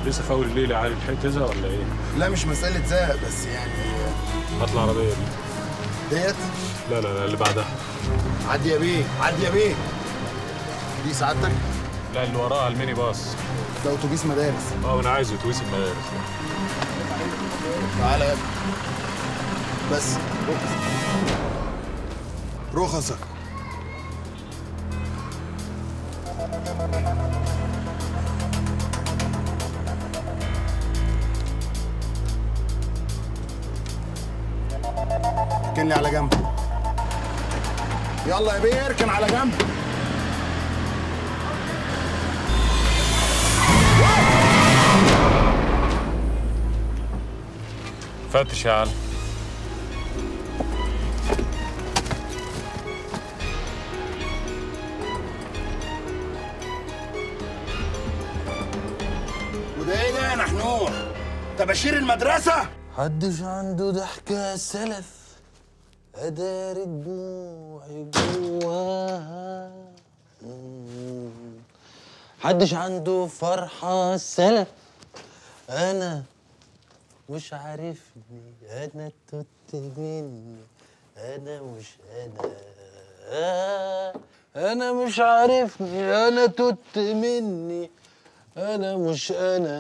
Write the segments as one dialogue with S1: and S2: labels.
S1: لسه في اول الليل يا علي لحقت تزهق ولا ايه؟
S2: لا مش مسألة زهق بس يعني
S1: هات العربيه دي
S2: ديت
S1: لا لا لا اللي بعدها
S2: عدي يا بيه عدي يا بيه دي سعادتك
S1: لا اللي وراها الميني باص
S2: ده اتوبيس مدارس
S1: اه انا عايز اتوبيس المدارس
S2: تعالى يا ابني بس رخصك اركن لي على جنب يلا يا بيه اركن على جنب
S1: فتش يا علي
S2: وده ايه ده يا نحنوح تباشير المدرسه
S3: حدش عنده ضحكة سلف أداري دموعي جواها مم. حدش عنده فرحة سلف أنا مش عارفني أنا توت مني أنا مش أنا أنا مش عارفني أنا توت مني أنا مش أنا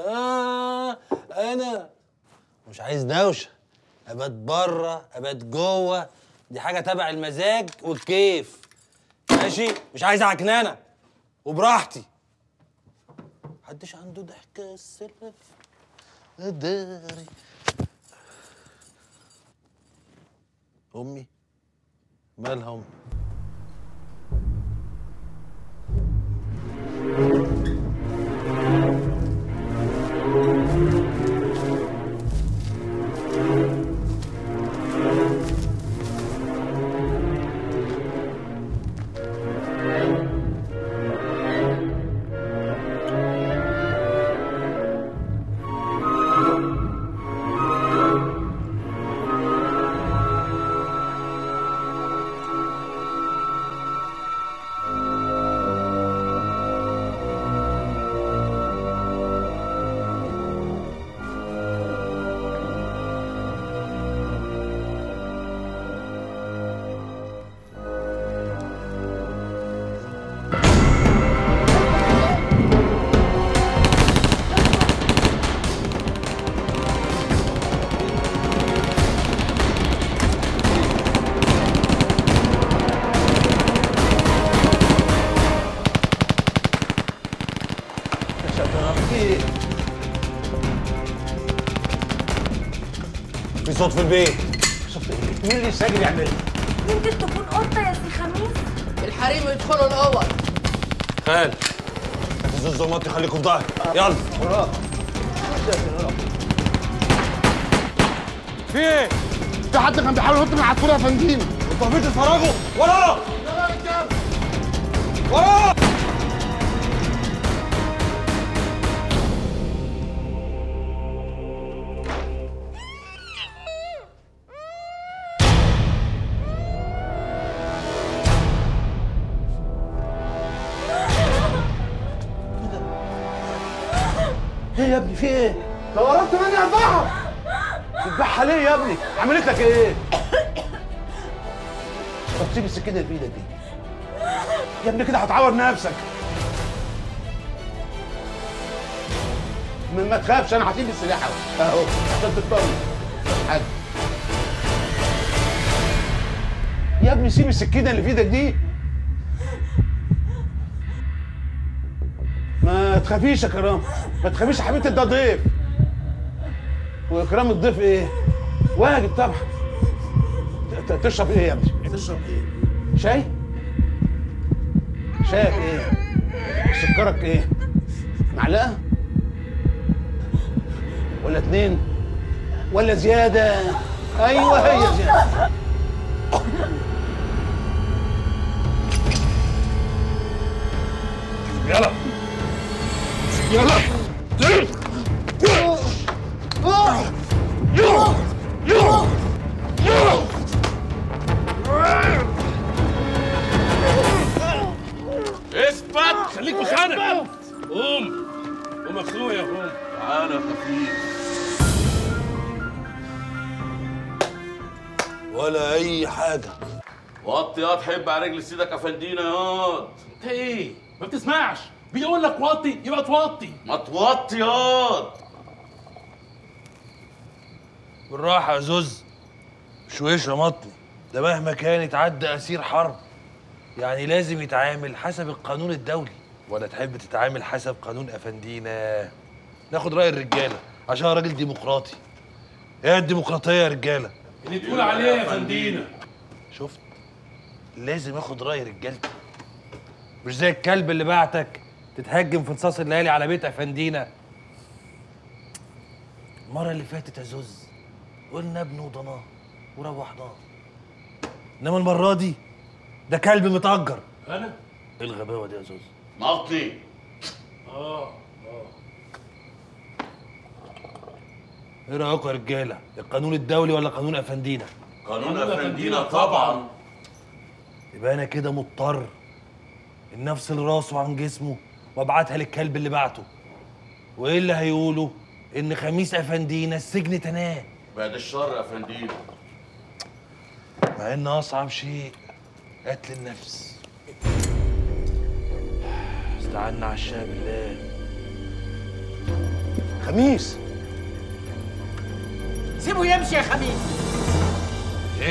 S3: أنا مش عايز دوشه ابات بره ابات جوه دي حاجه تبع المزاج والكيف ماشي مش عايز عكنانه وبراحتي محدش عنده ضحكه السلف داري امي مالها امي في صوت في البيت
S4: مين اللي ساجل يعملها؟
S5: يمكن تكون قطة يا سي خميس
S6: الحريم يدخلوا الاول
S3: خال نفذوا الظلمات يخليكم في ظهري يلا
S1: في ايه؟
S2: في حد كان بيحاول ينط من على الطول يا فندم
S3: انتوا مين تتفرجوا ورا ورا
S4: ايه يا ابني في ايه؟ لو قربت مني اربعه تذبحها ليه يا ابني؟ عملت لك ايه؟ طب سيب السكينه اللي في ايدك دي يا ابني كده هتعور نفسك ما- ما تخافش انا هسيب السلاح اهو اهو عشان تطمن حاجه يا ابني سيب السكينه اللي في ايدك دي ما تخافيش يا كرام ما تخافيش يا حبيبتي ده ضيف واكرام الضيف ايه واجب طبعا ت- ت- تشرب ايه يا ابني
S2: تشرب ايه
S4: شاي شايك ايه سكرك ايه معلقه ولا اتنين ولا زياده ايوه هي زياده
S1: يلا
S4: يلا
S1: اثبت خليك مخانق قوم قوم
S7: مخلوق يا اخويا
S8: تعالى يا خفيف
S3: ولا اي حاجه
S8: وطي ياض حب على رجل سيدك افندينا ياض
S7: انت ايه ما بتسمعش بيقول لك وطي يبقى توطي
S8: ما توطي ياض
S3: بالراحه يا زوز مش وش مطني ده مهما كان يتعدى اسير حرب يعني لازم يتعامل حسب القانون الدولي ولا تحب تتعامل حسب قانون افندينا ناخد راي الرجاله عشان أنا راجل ديمقراطي ايه الديمقراطيه يا رجاله
S7: اللي تقول عليه يا فندينا
S3: شفت لازم اخد راي رجالتي مش زي الكلب اللي بعتك تتهجم في نصاص الليالي على بيت افندينا المره اللي فاتت يا زوز قلنا ابنه وضناه وروحناه انما المره دي ده كلب متأجر
S7: انا
S3: ايه الغباوه دي يا زوز
S8: مطي
S7: اه
S3: ايه رايكم يا رجاله القانون الدولي ولا قانون افندينا
S8: قانون افندينا طبعا
S3: يبقى انا كده مضطر ان افصل راسه عن جسمه وابعتها للكلب اللي بعته وايه اللي هيقولوا ان خميس افندينا السجن تناه
S8: بعد الشر افندينا
S3: مع ان اصعب شيء قتل النفس استعنا على الشاه بالله خميس
S6: سيبه يمشي يا خميس
S3: ايه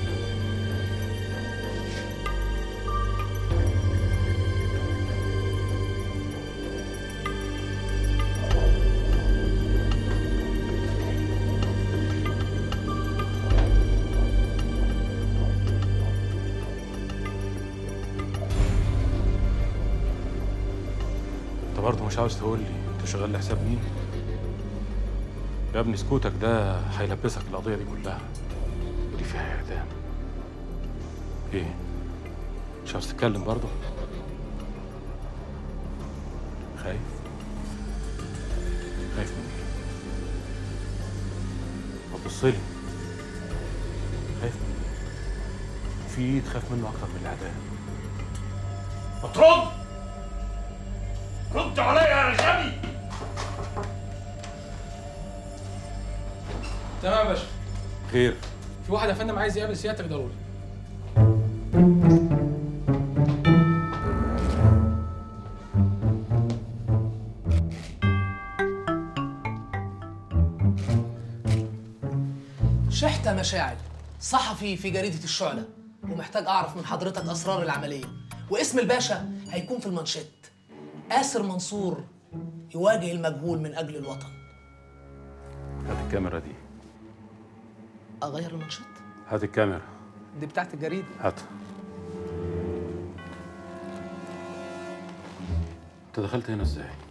S1: انت برضه مش عاوز تقول لي انت شغال لحساب مين؟ يا ابني سكوتك ده هيلبسك القضيه دي كلها ودي فيها اعدام ايه؟ مش عاوز تتكلم برضه؟ خايف؟ خايف من ايه؟ ما تبصلي خايف من ايه؟ في ايه تخاف منه اكتر من الاعدام؟
S7: ما ترد رد عليا يا غبي
S9: تمام يا باشا
S1: خير
S9: في واحد يا فندم عايز يقابل سيادتك ضروري
S6: شحتة مشاعل صحفي في جريدة الشعلة ومحتاج أعرف من حضرتك أسرار العملية واسم الباشا هيكون في المانشيت آسر منصور يواجه المجهول من أجل الوطن
S1: هات الكاميرا دي
S6: أغير المانشيت
S1: هات الكاميرا
S9: دي بتاعت الجريدة
S1: هات انت دخلت هنا ازاي؟